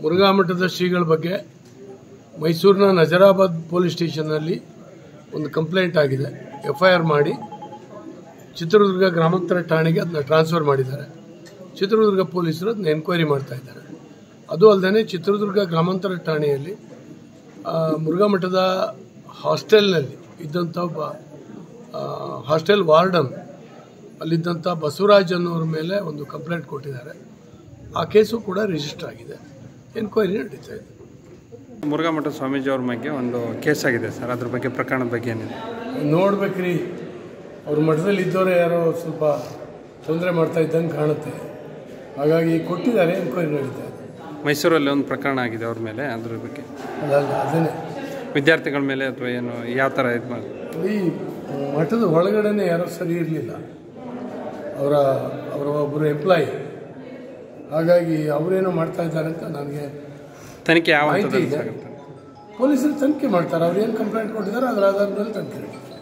ಮುರುಘಾ ಮಠದ ಶ್ರೀಗಳ ಬಗ್ಗೆ ಮೈಸೂರಿನ ನಜರಾಬಾದ್ ಪೊಲೀಸ್ ಸ್ಟೇಷನ್ನಲ್ಲಿ ಒಂದು ಕಂಪ್ಲೇಂಟ್ ಆಗಿದೆ ಎಫ್ ಐ ಆರ್ ಮಾಡಿ ಚಿತ್ರದುರ್ಗ ಗ್ರಾಮಾಂತರ ಠಾಣೆಗೆ ಅದನ್ನ ಟ್ರಾನ್ಸ್ಫರ್ ಮಾಡಿದ್ದಾರೆ ಚಿತ್ರದುರ್ಗ ಪೊಲೀಸರು ಅದನ್ನ ಎನ್ಕ್ವೈರಿ ಮಾಡ್ತಾ ಇದ್ದಾರೆ ಅದು ಅಲ್ಲದೆ ಚಿತ್ರದುರ್ಗ ಗ್ರಾಮಾಂತರ ಠಾಣೆಯಲ್ಲಿ ಆ, ಮುರುಘಾ ಮಠದ ಹಾಸ್ಟೆಲ್ನಲ್ಲಿ ಇದ್ದಂಥ ಒಬ್ಬ ಆ, ಹಾಸ್ಟೆಲ್ ವಾರ್ಡನ್ ಅಲ್ಲಿದ್ದಂಥ ಬಸವರಾಜ್ ಅನ್ನೋರ ಮೇಲೆ ಒಂದು ಕಂಪ್ಲೇಂಟ್ ಕೊಟ್ಟಿದ್ದಾರೆ ಆ ಕೇಸು ಕೂಡ ರಿಜಿಸ್ಟರ್ ಆಗಿದೆ ಎನ್ಕ್ವೈರಿ ನಡೀತಾ ಇದೆ ಮುರುಘಾ ಮಠ ಸ್ವಾಮೀಜಿ ಅವ್ರ ಬಗ್ಗೆ ಒಂದು ಕೇಸ್ ಆಗಿದೆ ಸರ್ ಅದ್ರ ಬಗ್ಗೆ ಪ್ರಕರಣದ ಬಗ್ಗೆ ಏನಿದೆ ನೋಡ್ಬೇಕ್ರಿ ಅವ್ರ ಮಠದಲ್ಲಿ ಇದ್ದವರೇ ಯಾರೋ ಸ್ವಲ್ಪ ತೊಂದರೆ ಮಾಡ್ತಾ ಇದ್ದಂಗೆ ಕಾಣುತ್ತೆ ಹಾಗಾಗಿ ಕೊಟ್ಟಿದ್ದಾರೆ ಎನ್ಕ್ವೈರಿ ನಡೀತಾ ಇದೆ ಮೈಸೂರಲ್ಲಿ ಒಂದು ಪ್ರಕರಣ ಆಗಿದೆ ಅವ್ರ ಮೇಲೆ ಅದ್ರ ಬಗ್ಗೆ ಅದಲ್ಲ ಅದನ್ನೇ ವಿದ್ಯಾರ್ಥಿಗಳ ಮೇಲೆ ಅಥವಾ ಏನು ಯಾವ ಥರ ಇದು ಮಾಡಿ ಈ ಮಠದ ಒಳಗಡೆನೆ ಯಾರೋ ಸರಿ ಇರಲಿಲ್ಲ ಅವರ ಅವರ ಒಬ್ಬರು ಎಂಪ್ಲಾಯಿ ಹಾಗಾಗಿ ಅವರೇನೋ ಮಾಡ್ತಾ ಇದ್ದಾರೆ ಅಂತ ನನಗೆ ತನಿಖೆ ಯಾವ ಮಾಹಿತಿ ಹಂತದಲ್ಲಿ ಇದೆ ಸಾಗುತ್ತೆ ಪೊಲೀಸರು ತನಿಖೆ ಮಾಡ್ತಾರೆ ಅವ್ರು ಏನು ಕಂಪ್ಲೇಂಟ್ ಕೊಟ್ಟಿದ್ದಾರೆ ಅದರ ಆಧಾರದ ಮೇಲೆ ತನಿಖೆ ನಡೀತದೆ